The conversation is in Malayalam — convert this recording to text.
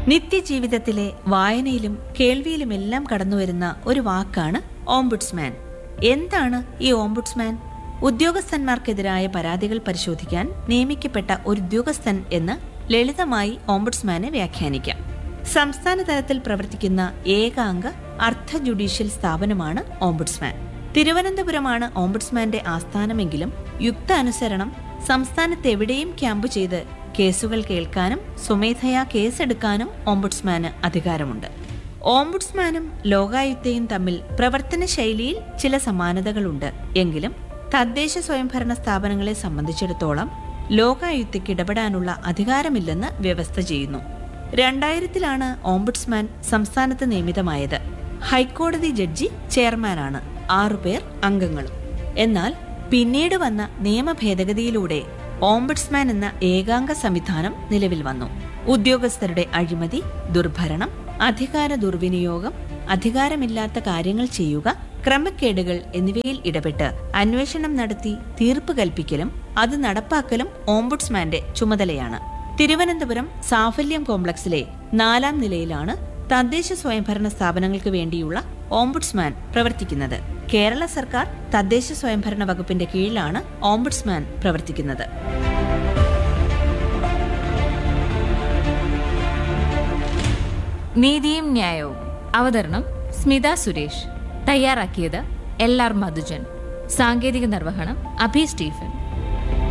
നിത്യജീവിതത്തിലെ വായനയിലും കേൾവിയിലുമെല്ലാം കടന്നുവരുന്ന ഒരു വാക്കാണ് ഓംബുഡ്സ്മാൻ എന്താണ് ഈ ഓംബുഡ്സ്മാൻ ഉദ്യോഗസ്ഥന്മാർക്കെതിരായ പരാതികൾ പരിശോധിക്കാൻ നിയമിക്കപ്പെട്ട ഒരു ഉദ്യോഗസ്ഥൻ എന്ന് ലളിതമായി ഓംബുഡ്സ്മാനെ വ്യാഖ്യാനിക്കാം സംസ്ഥാന തലത്തിൽ പ്രവർത്തിക്കുന്ന ഏകാംഗ അർദ്ധ ജുഡീഷ്യൽ സ്ഥാപനമാണ് ഓംബുഡ്സ്മാൻ തിരുവനന്തപുരമാണ് ഓംബുഡ്സ്മാന്റെ ആസ്ഥാനമെങ്കിലും യുക്ത അനുസരണം സംസ്ഥാനത്തെവിടെയും ക്യാമ്പ് ചെയ്ത് കേസുകൾ കേൾക്കാനും സ്വമേധയാ കേസെടുക്കാനും ഓംബുഡ്സ്മാന് അധികാരമുണ്ട് ഓംബുഡ്സ്മാനും ലോകായുക്തയും തമ്മിൽ പ്രവർത്തന ശൈലിയിൽ ചില സമാനതകളുണ്ട് എങ്കിലും തദ്ദേശ സ്വയംഭരണ സ്ഥാപനങ്ങളെ സംബന്ധിച്ചിടത്തോളം ലോകായുക്തയ്ക്ക് ഇടപെടാനുള്ള അധികാരമില്ലെന്ന് വ്യവസ്ഥ ചെയ്യുന്നു രണ്ടായിരത്തിലാണ് ഓംബുഡ്സ്മാൻ സംസ്ഥാനത്ത് നിയമിതമായത് ഹൈക്കോടതി ജഡ്ജി ചെയർമാനാണ് ആറുപേർ അംഗങ്ങളും എന്നാൽ പിന്നീട് വന്ന നിയമ ഭേദഗതിയിലൂടെ ഓംബുഡ്സ്മാൻ എന്ന ഏകാംഗ സംവിധാനം നിലവിൽ വന്നു ഉദ്യോഗസ്ഥരുടെ അഴിമതി ദുർഭരണം അധികാര ദുർവിനിയോഗം അധികാരമില്ലാത്ത കാര്യങ്ങൾ ചെയ്യുക ക്രമക്കേടുകൾ എന്നിവയിൽ ഇടപെട്ട് അന്വേഷണം നടത്തി തീർപ്പ് കൽപ്പിക്കലും അത് നടപ്പാക്കലും ഓംബുഡ്സ്മാന്റെ ചുമതലയാണ് തിരുവനന്തപുരം സാഫല്യം കോംപ്ലക്സിലെ നാലാം നിലയിലാണ് തദ്ദേശ സ്വയംഭരണ സ്ഥാപനങ്ങൾക്ക് വേണ്ടിയുള്ള ഓംബുഡ്സ്മാൻ പ്രവർത്തിക്കുന്നത് കേരള സർക്കാർ തദ്ദേശ സ്വയംഭരണ വകുപ്പിന്റെ കീഴിലാണ് ഓംബുഡ്സ്മാൻ പ്രവർത്തിക്കുന്നത് നീതിയും ന്യായവും അവതരണം സ്മിത സുരേഷ് തയ്യാറാക്കിയത് എൽ ആർ മധുജൻ സാങ്കേതിക നിർവഹണം അഭി സ്റ്റീഫൻ